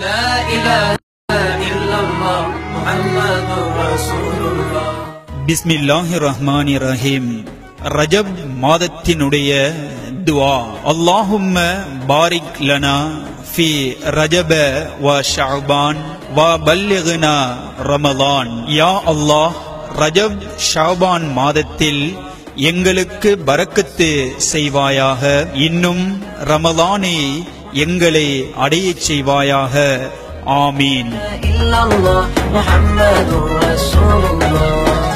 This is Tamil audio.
لا إله إلا الله محمد رسول الله பிஸ்மில்லாஹி ரஹ்மானி ரஹீம் ரஜப் மாதத்தினுடைய துவா அல்லாஹும்ம பாரிக் லனா ஃபி ரஜப வ ஷஅபான் வ பல்லிக்னா ரமலான் யா அல்லாஹ் ரஜப் ஷாபான் மாதத்தில் எங்களுக்கு பரக்கத்து செய்வாயாக இன்னும் ரமலானை எங்களை அடையச் செய்வாயாக ஆமீன் إلا الله محمد رسول الله